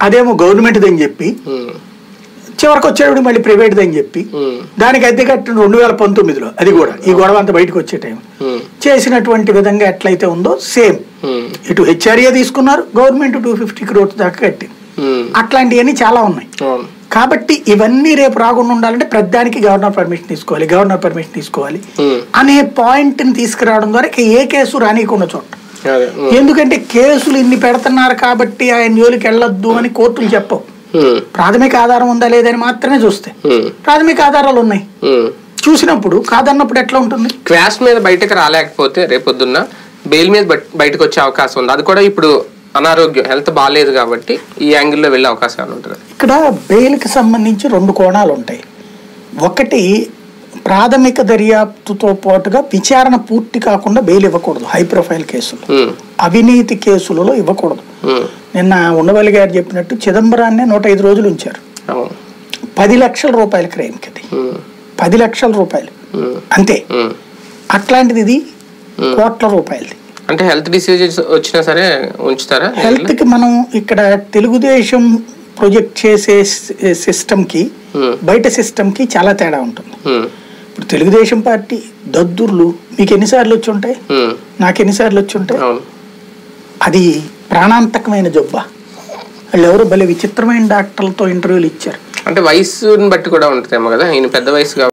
అదేమో గవర్నమెంట్ది అని చెప్పి ఉమ్, చివరికి వచ్చేటప్పుడు మళ్ళీ ప్రైవేట్ది అని చెప్పి ఉమ్, దానికి అద్దె కట్టిన రెండు వేల పంతొమ్మిదిలో అది కూడా ఈ గొడవ అంతా బయటకు వచ్చే టైం ఉమ్, చేసినటువంటి విధంగా ఎట్లయితే ఉందో సేమ్ ఉమ్, ఇటు హెచ్ఆర్ఏ తీసుకున్నారు గవర్నమెంట్ టూ ఫిఫ్టీ క్రోర్స్ దాకా కట్టింది ఉమ్, అట్లాంటివన్నీ చాలా ఉన్నాయి అవును కాబట్టి ఇవన్నీ రేపు రాకుండా ఉండాలంటే ప్రతిదానికి గవర్నర్ పర్మిషన్ తీసుకోవాలి గవర్నర్ పర్మిషన్ తీసుకోవాలి ఉమ్, అనే పాయింట్ ని తీసుకురావడం ద్వారా ఇక ఏ కేసు రానియకుండా చోట అదే ఉమ్, ఎందుకంటే కేసులు ఇన్ని పెడుతున్నారు కాబట్టి ఆయన జోలికి వెళ్ళొద్దు అని కోర్టులు చెప్పవు ఉమ్, ప్రాథమిక ఆధారం ఉందా లేదని మాత్రమే చూస్తాయి ఉమ్, ప్రాథమిక ఆధారాలు ఉన్నాయి ఉమ్. చూసినప్పుడు కాదన్నప్పుడు ఎట్లా ఉంటుంది క్వాష్ మీద బయటకు రాలేకపోతే రేపొద్దున్న బెయిల్ మీద బట్- బయటకు వచ్చే అవకాశం ఉంది అది కూడా ఇప్పుడు అనారోగ్యం హెల్త్ బాగాలేదు కాబట్టి ఈ యాంగిల్లో వెళ్ళే అవకాశం ఏమైనా ఉంటుంది ఇక్కడ బెయిల్కి సంబంధించి రెండు కోణాలు ఉంటాయి ఒకటి ప్రాథమిక దర్యాప్తుతో పాటుగా విచారణ పూర్తి కాకుండా బెయిల్ ఇవ్వకూడదు హై ప్రొఫైల్ కేసులు ఉమ్, అవినీతి కేసులలో ఇవ్వకూడదు ఉమ్, నిన్న ఉండవల్లి గారు చెప్పినట్టు చిదంబరాన్ని నూట ఐదు రోజులు ఉంచారు అవును పది లక్షల రూపాయల క్రైమ్కి అది ఉమ్, పది లక్షల రూపాయలు ఉమ్, అంతే ఉమ్. అట్లాంటిది ఇది కోట్ల రూపాయలది అంటే హెల్త్ డిసీజెస్ వచ్చినా సరే ఉంచుతారా హెల్త్ కి మనం ఇక్కడ తెలుగుదేశం ప్రొజెక్ట్ చేసే సిస్టమ్ కి ఉమ్, బయట సిస్టమ్ కి చాలా తేడా ఉంటుంది ఉమ్, ఇప్పుడు తెలుగుదేశం పార్టీ దద్దుర్లు మీకు ఎన్నిసార్లు వచ్చి ఉంటాయి ఉమ్, నాకు ఎన్నిసార్లు వచ్చి ఉంటాయి అవును అది ప్రాణాంతకమైన జబ్బా వాళ్ళు ఎవరు భలే విచిత్రమైన డాక్టర్లతో ఇంటర్వ్యూలు ఇచ్చారు అంటే వయసుని బట్టి కూడా ఉంటుందేమో కదా ఈయన పెద్ద వయసు కాబట్టి